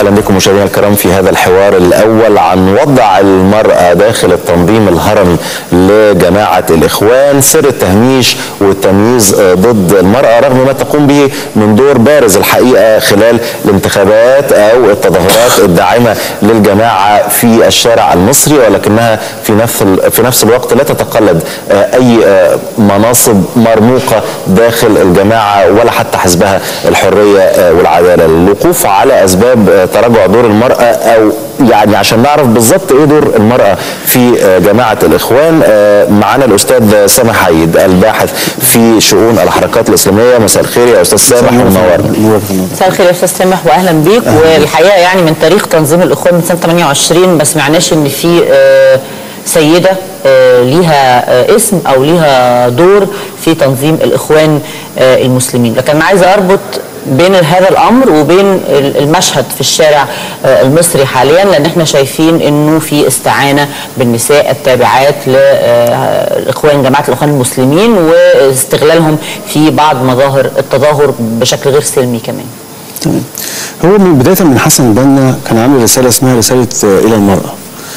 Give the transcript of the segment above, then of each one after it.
اهلا بكم مشاهدينا الكرام في هذا الحوار الاول عن وضع المراه داخل التنظيم الهرمي لجماعه الاخوان سر التهميش والتمييز ضد المراه رغم ما تقوم به من دور بارز الحقيقه خلال الانتخابات او التظاهرات الداعمه للجماعه في الشارع المصري ولكنها في نفس في نفس الوقت لا تتقلد اي مناصب مرموقه داخل الجماعه ولا حتى حزبها الحريه والعداله الوقوف على اسباب تراجع دور المراه او يعني عشان نعرف بالظبط ايه دور المراه في جماعه الاخوان معانا الاستاذ سامح عيد الباحث في شؤون الحركات الاسلاميه مساء الخير يا استاذ سامح منورنا مساء الخير يا استاذ سامح واهلا بيك والحقيقه يعني من تاريخ تنظيم الاخوان من سنه 28 ما سمعناش ان في سيده ليها اسم او ليها دور في تنظيم الاخوان المسلمين لكن انا عايزه اربط بين هذا الامر وبين المشهد في الشارع المصري حاليا لان احنا شايفين انه في استعانه بالنساء التابعات لاخوان جماعه الاخوان المسلمين واستغلالهم في بعض مظاهر التظاهر بشكل غير سلمي كمان. تمام. هو من بدايه من حسن بنا كان عامل رساله اسمها رساله الى المراه.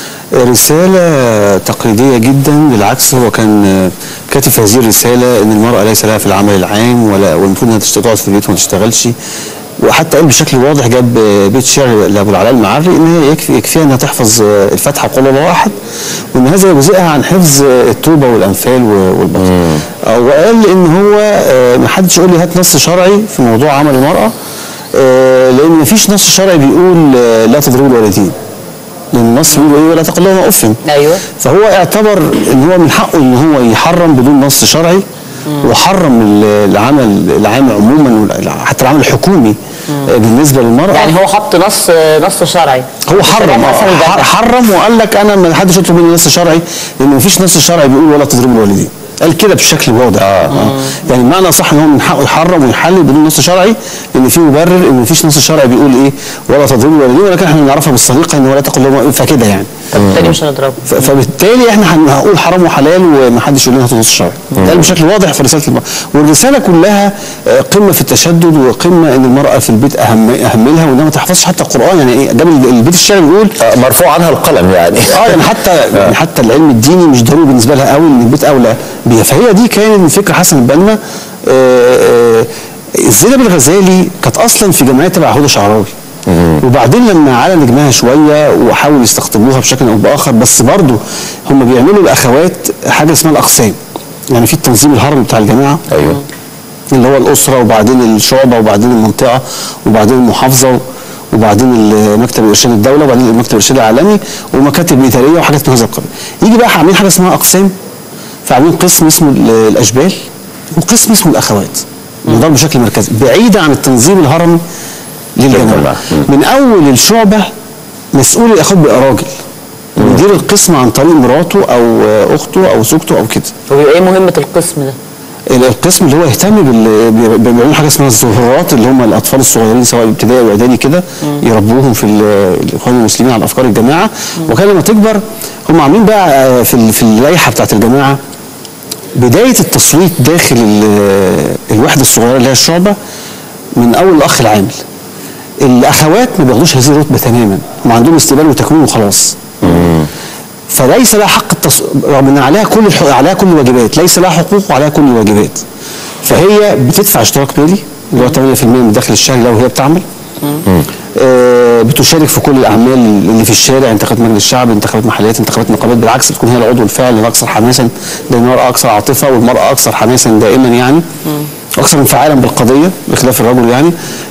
رسالة تقليدية جدا بالعكس هو كان كاتب في هذه الرسالة ان المرأة ليس لها في العمل العام ولا والمفروض انها تقعد في البيت وما تشتغلش وحتى قال بشكل واضح جاب بيت شعر لابو العلاء المعري ان هي يكفي يكفيها انها تحفظ الفاتحه قول الله احد وان هذا يجزئها عن حفظ التوبه والانفال والبطن. وقال ان هو ما حدش يقول لي هات نص شرعي في موضوع عمل المراه لان ما فيش نص شرعي بيقول لا تضربوا الوالدين. لان النص بيقول ايه ولا تقل لهما اف ايوه فهو اعتبر ان هو من حقه ان هو يحرم بدون نص شرعي وحرم العمل العام عموما حتى العمل الحكومي بالنسبه للمراه يعني هو حط نص نص شرعي هو حرم حرم وقال لك انا ما حدش يطلب مني نص شرعي لان ما فيش نص شرعي بيقول ولا تضربوا الوالدين قال كده بشكل واضح آه. آه. يعني معنى صح ان هو من حقه يحرم ويحلل بدون نص شرعي لان في مبرر ان مفيش نص شرعي بيقول ايه ولا تضربوا الوالدين ولكن احنا بنعرفها بالسليقه ان ولا تقل لهم فكده يعني فبالتالي مش هنضربه فبالتالي احنا هنقول حرام وحلال ومحدش يقول لنا نص شرعي ده بشكل واضح في رساله المرأة والرساله كلها قمه في التشدد وقمه ان المراه في البيت اهم اهملها وانها ما تحفظش حتى القران يعني ايه جاب البيت الشعري بيقول آه مرفوع عنها القلم يعني اه يعني حتى يعني حتى العلم الديني مش ضروري بالنسبه لها قوي ان البيت اولى بيها فهي دي كانت من فكره حسن البنا زينب الغزالي كانت اصلا في جمعيه تبع هدى شعراوي وبعدين لما على نجمها شويه وحاولوا يستقطبوها بشكل او باخر بس برضه هم بيعملوا الاخوات حاجه اسمها الاقسام يعني في التنظيم الهرمي بتاع الجماعه ايوه اللي هو الاسره وبعدين الشعبه وبعدين المنطقه وبعدين المحافظه وبعدين مكتب ارشاد الدوله وبعدين المكتب الارشاد العالمي ومكاتب ميثاليه وحاجات من هذا القبيل يجي بقى عاملين حاجه اسمها اقسام فعاملين قسم اسمه الاشبال وقسم اسمه الاخوات الموضوع بشكل مركزي بعيدا عن التنظيم الهرمي للجماعه من اول الشعبه مسؤول الاخوات بيبقى راجل مدير القسم عن طريق مراته او اخته او زوجته او كده هو ايه مهمه القسم ده؟ القسم اللي هو يهتم بال بيعملوا حاجه اسمها الزهرات اللي هم الاطفال الصغيرين سواء ابتدائي واعدادي كده يربوهم في الاخوان المسلمين على افكار الجماعه وكان لما تكبر هم عاملين بقى في في اللائحه بتاعت الجماعه بدايه التصويت داخل الوحده الصغيره اللي هي الشعبه من اول الاخ العامل الاخوات ما بياخدوش هذه الرتبه تماما هم عندهم استقبال وتكوين وخلاص فليس لها حق التص... رغم ان عليها كل الح... عليها كل الواجبات ليس لها حقوق وعليها كل الواجبات فهي بتدفع اشتراك مالي اللي هو 8% من الدخل الشهري لو هي بتعمل آه بتشارك في كل الاعمال اللي في الشارع انتخابات مجلس الشعب انتخابات محليات انتخابات نقابات بالعكس بتكون هي العضو الفاعل الاكثر حماسا لان المراه اكثر عاطفه والمراه اكثر حماسا دائما يعني اكثر انفعالا بالقضيه بخلاف الرجل يعني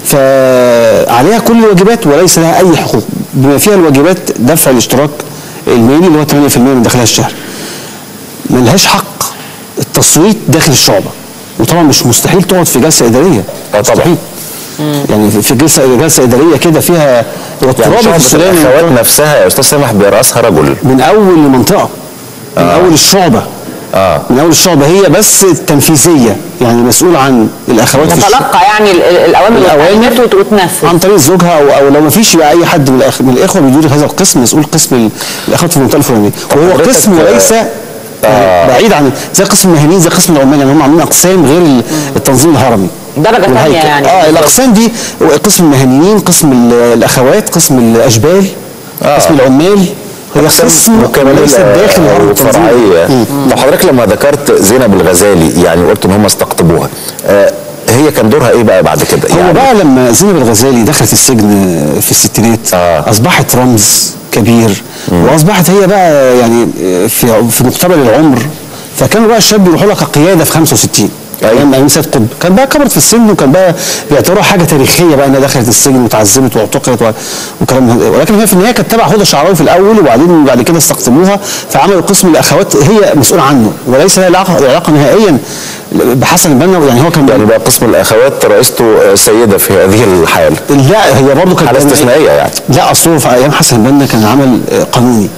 فعليها كل الواجبات وليس لها اي حقوق بما فيها الواجبات دفع الاشتراك المالي اللي هو 8% من دخلها الشهري ملهاش حق التصويت داخل الشعبه وطبعا مش مستحيل تقعد في جلسه اداريه اه طبعا يعني في جلسه جلسه اداريه كده فيها يعني شعبة الاخوات نفسها يا استاذ سامح براسها رجل من اول المنطقه من آه. اول الشعبه اه من اول الشعبه هي بس التنفيذيه يعني مسؤول عن الاخوات في تتلقى يعني الاوامر الأوامر وتنفذ عن طريق زوجها او, أو لو ما فيش يبقى اي حد من, الأخ... من الاخوه بيدير هذا القسم مسؤول قسم الاخوات في المنطقه الفلانيه وهو قسم وليس آه. بعيد عن زي قسم المهنيين زي قسم العمال يعني هم عاملين اقسام غير التنظيم الهرمي درجة تانية والهيكل. يعني. اه الاقسام دي قسم المهنيين قسم ال- الاخوات قسم الاشبال آه. قسم العمال هي قسم وليس داخل هرم التنظيم فرعيه مم. طب حضرتك لما ذكرت زينب الغزالي يعني قلت ان هم استقطبوها آه هي كان دورها ايه بقى بعد كده؟ هو يعني بقى لما زينب الغزالي دخلت السجن في الستينات آه. اصبحت رمز كبير واصبحت هي بقى يعني في في مقتبل العمر فكانوا بقى الشاب يروحوا لها كقياده في 65 أيوة. ايام ايام سيد قطب كان بقى كبرت في السجن وكان بقى بيعتبروها حاجه تاريخيه بقى انها دخلت السجن وتعذبت واعتقلت و- وكلام من- ولكن هي في النهايه كانت تبع هدى شعراوي في الاول وبعدين بعد كده استقطبوها فعملوا قسم الاخوات هي مسؤوله عنه وليس لها علاقه علاقه نهائيا بحسن البنا يعني هو كان يعني بقى قسم الاخوات رئيسته آه، سيده في هذه الحاله لا هي برضه كانت حالة استثنائية يعني. لا اصله في ايام حسن البنا كان عمل آه، قانوني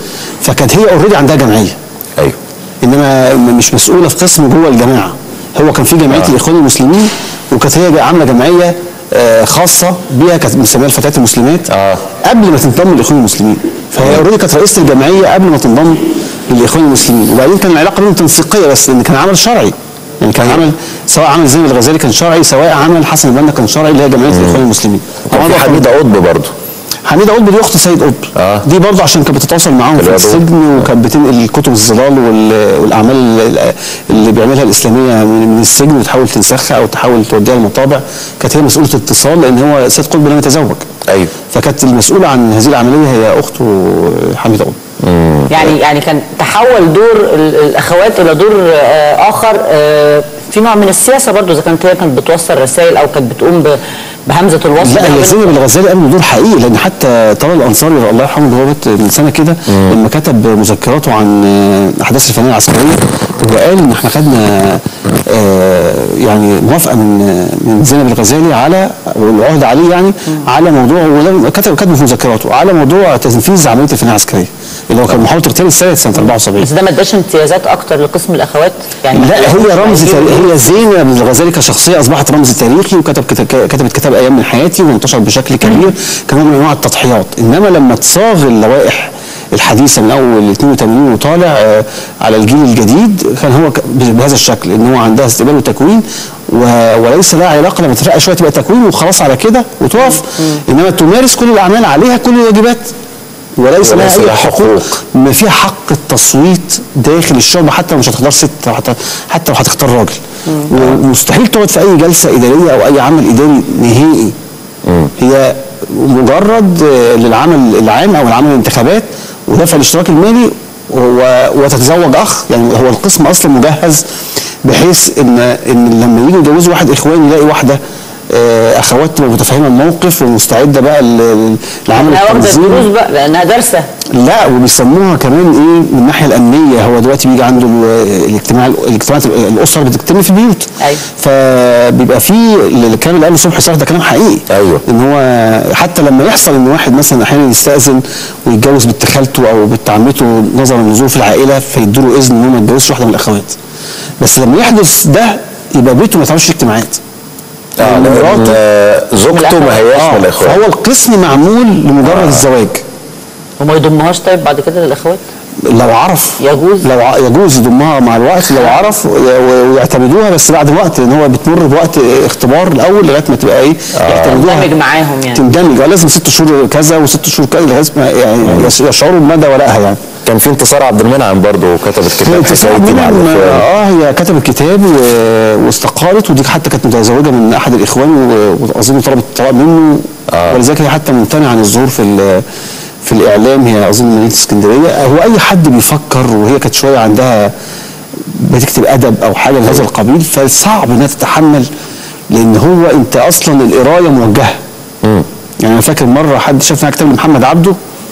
فكانت هي اوريدي عندها جمعيه ايوه انما م- مش مسؤوله في قسم جوه الجماعه هو كان في جمعيه آه. الاخوان المسلمين وكانت هي عامله جمعيه آه، خاصه بيها كانت مسميها الفتيات المسلمات آه. قبل ما تنضم للاخوان المسلمين فهي اوريدي كانت رئيسه الجمعيه قبل ما تنضم للاخوان المسلمين وبعدين كان العلاقه بينهم تنسيقيه بس لان كان عمل شرعي يعني كان عمل سواء عمل زين الغزالي كان شرعي سواء عمل حسن البنا كان شرعي اللي هي جمعيه الاخوان المسلمين كان في طبعاً حميده قطب برضه حميده قطب دي اخت سيد قطب آه. دي برضه عشان كانت بتتواصل معاهم في العضو. السجن وكانت بتنقل كتب الظلال وال- والاعمال ال- اللي بيعملها الاسلاميه من من السجن وتحاول تنسخها او تحاول توديها المطابع كانت هي مسؤوله اتصال لان هو سيد قطب لم يتزوج ايوه فكانت المسؤوله عن هذه العمليه هي اخته حميده قطب يعني يعني كان تحول دور ال- الاخوات الى دور آه، اخر آه، في نوع من السياسه برضه اذا كانت هي كانت بتوصل رسائل او كانت بتقوم ب- بهمزه الوصل لا ما هي بين- زينب الغزالي قام دور حقيقي لان حتى طلال الانصاري الله يرحمه هو مات من سنه كده لما كتب مذكراته عن آه، احداث الفنيه العسكريه هو قال ان احنا خدنا آه، يعني موافقه من من زينب الغزالي على والعهد عليه يعني على موضوع وده كتب كتب في مذكراته على موضوع تنفيذ عمليه الفنيه العسكريه اللي هو كان محاوله اغتيال السادس سنه 74 بس ده ما اداش امتيازات اكتر لقسم الاخوات يعني لا هي رمز هيجيبوا- تاريخي هي زينب الغزالي كشخصيه اصبحت رمز تاريخي وكتب كت- كتبت كتاب ايام من حياتي وانتشر بشكل كبير كان هو من انواع التضحيات انما لما تصاغ اللوائح الحديثه من اول 82 وطالع آه، على الجيل الجديد كان هو ك- بهذا الشكل ان هو عندها استقبال وتكوين و- وليس لها علاقه لما ترقى شويه تبقى تكوين وخلاص على كده وتقف انما تمارس كل الاعمال عليها كل الواجبات وليس لها وليس اي لها حقوق حقوق. ما فيها حق التصويت داخل الشعب حتى لو مش هتختار ست أو حتى حتى لو هتختار راجل ومستحيل تقعد في اي جلسه اداريه او اي عمل اداري نهائي هي مجرد آه، للعمل العام او العمل الانتخابات ودفع الاشتراك المالي و- وتتزوج اخ يعني هو القسم اصلا مجهز بحيث ان ان لما يجي يجوزوا واحد اخوان يلاقي واحده آه، اخوات تبقى متفهمه الموقف ومستعده بقى ل- للعمل انها واخده التنظيمي الدروس بقى لانها دارسه لا وبيسموها كمان ايه من الناحيه الامنيه هو دلوقتي بيجي عنده ال- الاجتماع الاجتماعات الاسر بتجتمع في البيوت أيوة. فبيبقى في الكلام اللي قاله صبحي صالح ده كلام حقيقي أيوة. ان هو حتى لما يحصل ان واحد مثلا احيانا يستاذن ويتجوز بنت خالته او بنت عمته نظرا لظروف العائله فيدوا له اذن ان هو ما يتجوزش واحده من الاخوات بس لما يحدث ده يبقى بيته ما يتعملش اجتماعات اه لان مراته- آه، زوجته ما هياش من الاخوان فهو القسم معمول لمجرد آه. الزواج وما يضمهاش طيب بعد كده للاخوات لو عرف يجوز؟ لو ع- يجوز يضمها مع الوقت لو عرف و- و- ويعتمدوها بس بعد وقت لان هو بتمر بوقت اختبار الاول لغايه ما تبقى ايه يعتمدوها تندمج معاهم يعني. تندمج آه، لازم ست شهور كذا وست شهور كذا لغايه ما يعني يش- يشعروا بمدى ولائها يعني كان في انتصار عبد المنعم برضه كتبت كتاب حكايتي مع منهم، الاخوان اه هي كتبت كتاب و- واستقالت ودي حتى كانت متزوجه من احد الاخوان و- واظن طلبت الطلاق منه آه. ولذلك هي حتى ممتنعه عن الظهور في ال- في الاعلام هي اظن مدينه اسكندريه هو اي حد بيفكر وهي كانت شويه عندها بتكتب ادب او حاجه من هذا القبيل فصعب انها تتحمل لان هو انت اصلا القرايه موجهه يعني انا فاكر مره حد شاف معايا كتاب لمحمد عبده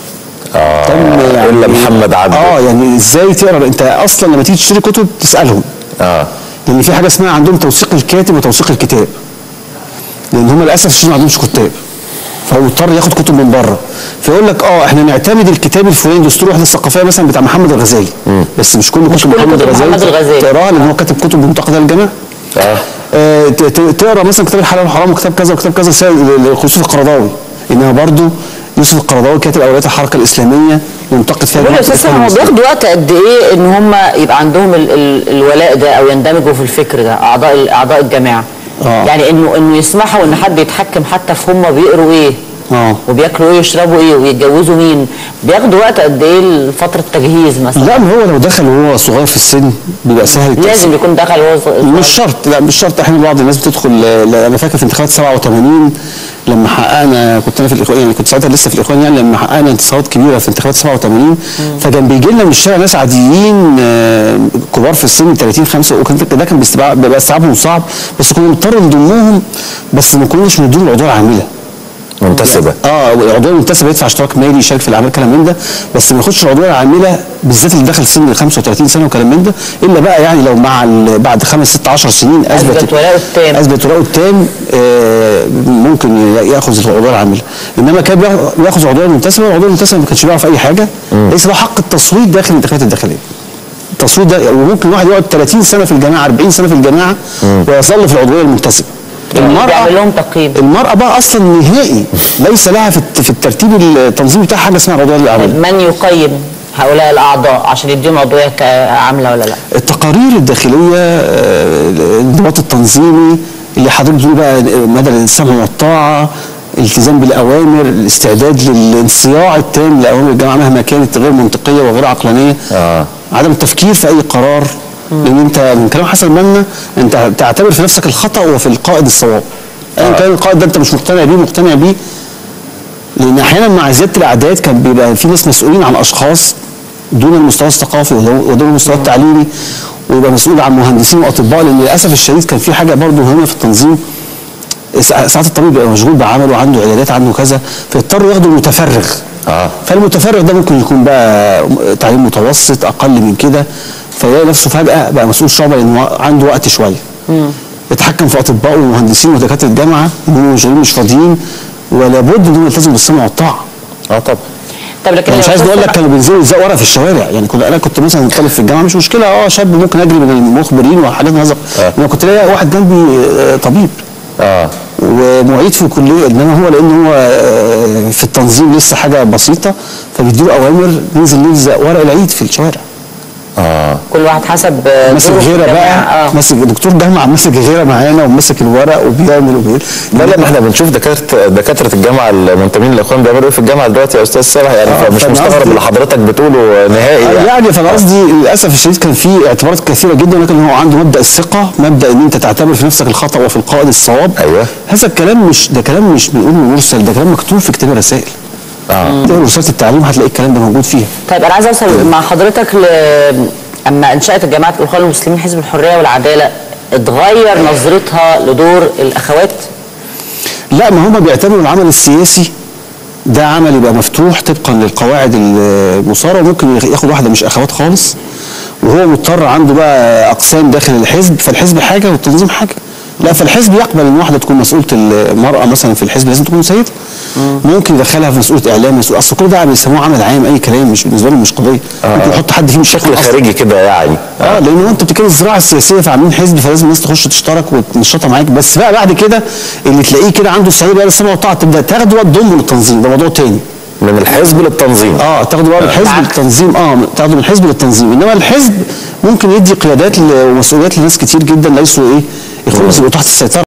اه تم يعني الا محمد عبده اه يعني ازاي تقرا انت اصلا لما تيجي تشتري كتب تسالهم اه لان في حاجه اسمها عندهم توثيق الكاتب وتوثيق الكتاب لان هم للاسف الشديد ما عندهمش كتاب فهو مضطر ياخد كتب من بره فيقول لك اه احنا نعتمد الكتاب الفلاني دستور الوحده الثقافيه مثلا بتاع محمد الغزالي بس مش كل مش كتب كل محمد كتب الغزالي محمد الغزالي. تقراها لان هو كاتب كتب منتقده للجماعه اه آه، ت- ت- تقرا مثلا كتاب الحلال والحرام وكتاب كذا وكتاب كذا سا- ليوسف القرضاوي انما برضو يوسف القرضاوي كاتب اولويات الحركه الاسلاميه ومنتقد فيها بقول يا جماعة استاذ الإخوان هو المسلمين. بياخدوا وقت قد ايه ان هم يبقى عندهم ال ال الولاء ده او يندمجوا في الفكر ده اعضاء ال- اعضاء الجماعه آه. يعني انه انه يسمحوا ان حد يتحكم حتى في هم بيقروا ايه اه وبياكلوا ايه ويشربوا ايه ويتجوزوا مين بياخدوا وقت قد ايه لفتره تجهيز مثلا لا ما هو لو دخل وهو صغير في السن بيبقى سهل التأثير. لازم يكون دخل وهو صغير. مش شرط لا مش شرط احيانا بعض الناس بتدخل لا، انا فاكر في انتخابات 87 لما حققنا كنت انا في الاخوان يعني كنت ساعتها لسه في الاخوان يعني لما حققنا انتصارات كبيره في انتخابات 87 فكان بيجي لنا من الشارع ناس عاديين آه، كبار في السن 30 5 وكان ده كان بيستبع- بيبقى استيعابهم صعب بس كنا بنضطر نضمهم بس ما كناش بنديهم العضويه العامله منتسبه اه العضويه المنتسبه يدفع اشتراك مالي يشارك في الاعمال كلام من ده بس ما ياخدش العضويه العامله بالذات اللي دخل سن ال 35 سنه وكلام من ده الا بقى يعني لو مع ال- بعد خمس ست 10 سنين اثبت أثبت ولاءه التام. اثبت ولاءه التام آه ممكن ي- ياخذ العضويه العامله انما كان بياخ- بياخذ العضويه المنتسبه والعضويه المنتسبه ما كانش بيعرف اي حاجه ليس له حق التصويت داخل الانتخابات الداخليه التصويت ده وممكن واحد يقعد 30 سنه في الجامعه 40 سنه في الجامعه ويظل في العضويه المنتسبه بيعمل لهم تقييم المرأة بقى أصلا نهائي ليس لها في الت- في الترتيب التنظيمي بتاعها حاجة اسمها عضوية الأعمال من يقيم هؤلاء الاعضاء عشان يديهم عضويه عامله ولا لا التقارير الداخلية آه، الانضباط التنظيمي اللي حضرتك بتقول بقى مدى السمع والطاعة الالتزام بالأوامر الاستعداد للانصياع التام لأوامر الجامعة مهما كانت غير منطقية وغير عقلانية آه. عدم التفكير في أي قرار لأن أنت من كلام حسن منا أنت تعتبر في نفسك الخطأ وفي القائد الصواب أيا كان القائد ده أنت مش مقتنع بيه مقتنع بيه لان احيانا مع زياده الاعداد كان بيبقى في ناس مسؤولين عن اشخاص دون المستوى الثقافي ودون المستوى التعليمي ويبقى مسؤول عن مهندسين واطباء لان للاسف الشديد كان في حاجه برضه مهمه في التنظيم سا- ساعات الطبيب بيبقى مشغول بعمله عنده عيادات عنده كذا فيضطروا ياخدوا المتفرغ آه. فالمتفرغ ده ممكن يكون بقى تعليم متوسط اقل من كده فيلاقي نفسه فجاه بقى مسؤول شعبه لانه عنده وقت شويه يتحكم في اطباء ومهندسين ودكاتره الجامعه هم مشغولين مش فاضيين ولا بد انهم يلتزموا بالسمع والطاعه اه طبعا طب لكن انا مش لو عايز شفت اقول لك بقى- كانوا بينزلوا يلزقوا ورق في الشوارع يعني كنت انا كنت مثلا طالب في الجامعه مش مشكله اه شاب ممكن اجري من المخبرين وحاجات من هذا آه. انا كنت الاقي واحد جنبي آه، طبيب اه ومعيد في الكليه انما هو لان هو آه، في التنظيم لسه حاجه بسيطه فبيديله اوامر ننزل نلزق ورق العيد في الشوارع اه كل واحد حسب آه، ماسك ظروف غيره الجامعة. بقى اه ماسك دكتور جامعه ماسك غيره معانا وماسك الورق وبيعمل وبيعمل لا لا ما احنا بنشوف دكاتره دكاتره الجامعه المنتمين للاخوان بيعملوا ايه في الجامعه دلوقتي يا استاذ صالح يعني آه، فمش فأنا مستغرب قصدي- اللي حضرتك بتقوله نهائي يعني. يعني فانا قصدي للاسف الشديد كان في اعتبارات كثيره جدا ولكن هو عنده مبدا الثقه مبدا ان انت تعتبر في نفسك الخطا وفي القائد الصواب أيوة. هذا الكلام مش ده كلام مش بنقول مرسل ده كلام مكتوب في كتاب الرسائل اه تقرا رساله التعليم هتلاقي الكلام ده موجود فيها طيب انا عايز اوصل مع حضرتك ل اما انشات جماعه الاخوان المسلمين حزب الحريه والعداله اتغير نظرتها لدور الاخوات لا ما هم بيعتبروا العمل السياسي ده عمل يبقى مفتوح طبقا للقواعد المصارة وممكن ياخد واحدة مش أخوات خالص وهو مضطر عنده بقى أقسام داخل الحزب فالحزب حاجة والتنظيم حاجة لا فالحزب يقبل ان واحده تكون مسؤوله المراه مثلا في الحزب لازم تكون سيده ممكن يدخلها في مسؤوليه اعلام مسؤول اصل كل ده بيسموه عمل عام اي كلام مش بالنسبه لهم مش قضيه ممكن يحط حد فيه مش شكل أصلاً. خارجي كده يعني اه لان هو انت بتتكلم الزراعه السياسيه فعاملين حزب فلازم الناس تخش تشترك وتنشطها معاك بس بقى بعد كده اللي تلاقيه كده عنده استعداد بقى للسمع والطاعه تبدا تاخده وتضمه للتنظيم ده موضوع تاني من الحزب للتنظيم اه تاخده بقى من الحزب معاك. للتنظيم اه تاخده من الحزب للتنظيم انما الحزب ممكن يدي قيادات ل- ومسؤوليات لناس كتير جدا ليسوا ايه يخلص يبقوا تحت السيطره